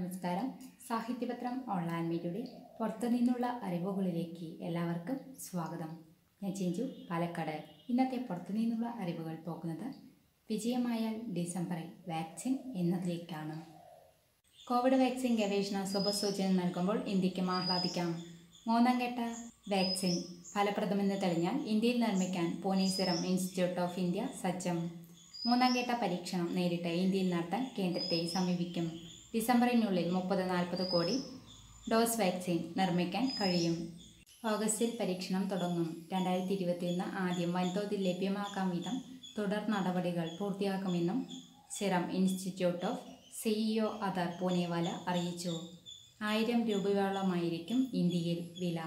നമസ്കാരം സാഹിത്യപത്രം ഓൺലൈൻ മീഡിയയുടെ പുറത്തു നിന്നുള്ള അറിവുകളിലേക്ക് എല്ലാവർക്കും സ്വാഗതം ഞാൻ ചിഞ്ചു പാലക്കാട് ഇന്നത്തെ പുറത്തു നിന്നുള്ള അറിവുകൾ പോകുന്നത് വിജയമായാൽ ഡിസംബറിൽ വാക്സിൻ എന്നതിലേക്കാണ് കോവിഡ് വാക്സിൻ ഗവേഷണ ശുഭസൂചന നൽകുമ്പോൾ ഇന്ത്യക്ക് ആഹ്ലാദിക്കാം മൂന്നാം ഘട്ട വാക്സിൻ ഫലപ്രദമെന്ന് തെളിഞ്ഞാൽ ഇന്ത്യയിൽ നിർമ്മിക്കാൻ Pune serum institute of India സജ്ജം മൂന്നാം ഘട്ട പരീക്ഷണം നേരിട്ട് ഇന്ത്യയിൽ നടത്താൻ കേന്ദ്രത്തെ സമീപിക്കും ഡിസംബറിനുള്ളിൽ മുപ്പത് നാൽപ്പത് കോടി ഡോസ് വാക്സിൻ നിർമ്മിക്കാൻ കഴിയും ഓഗസ്റ്റിൽ പരീക്ഷണം തുടങ്ങും രണ്ടായിരത്തി ഇരുപത്തിയൊന്ന് ആദ്യം വൻതോതിൽ ലഭ്യമാക്കാം വിധം തുടർ നടപടികൾ പൂർത്തിയാക്കുമെന്നും serum institute of CEO Adar Poonawalla അറിയിച്ചു ആയിരം രൂപയോളമായിരിക്കും ഇന്ത്യയിൽ വില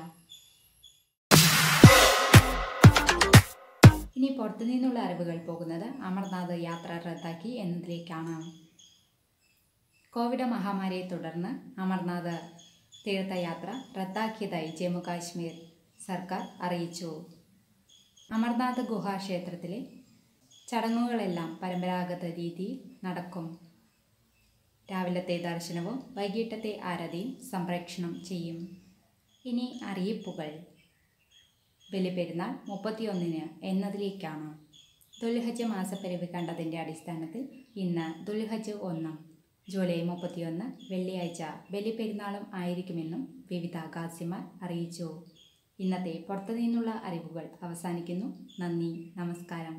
ഇനി പുറത്തുനിന്നുള്ള അറിവുകൾ പോകുന്നത് അമർനാഥ് യാത്ര റദ്ദാക്കി എന്നതിലേക്കാണ് കോവിഡ് മഹാമാരിയെ തുടർന്ന് അമർനാഥ് തീർത്ഥയാത്ര റദ്ദാക്കിയതായി ജമ്മു കാശ്മീർ സർക്കാർ അറിയിച്ചു അമർനാഥ് ഗുഹാക്ഷേത്രത്തിലെ ചടങ്ങുകളെല്ലാം പരമ്പരാഗത രീതിയിൽ നടക്കും രാവിലത്തെ ദർശനവും വൈകിട്ടത്തെ ആരതിയും സംപ്രേക്ഷണം ചെയ്യും ഇനി അറിയിപ്പുകൾ ബലിപെരുന്നാൾ മുപ്പത്തിയൊന്നിന് എന്നതിലേക്കാണ് ദുൽഹജ്ജ് മാസപ്പിരിവ് കണ്ടതിൻ്റെ അടിസ്ഥാനത്തിൽ ഇന്ന് ദുൽഹജ്ജ് ഒന്നും ജൂലൈ മുപ്പത്തിയൊന്ന് വെള്ളിയാഴ്ച ബലിപെരുന്നാളും ആയിരിക്കുമെന്നും വിവിധ ഗാസിമാർ അറിയിച്ചു ഇന്നത്തെ പുറത്തു നിന്നുള്ള അറിവുകൾ അവസാനിക്കുന്നു നന്ദി നമസ്കാരം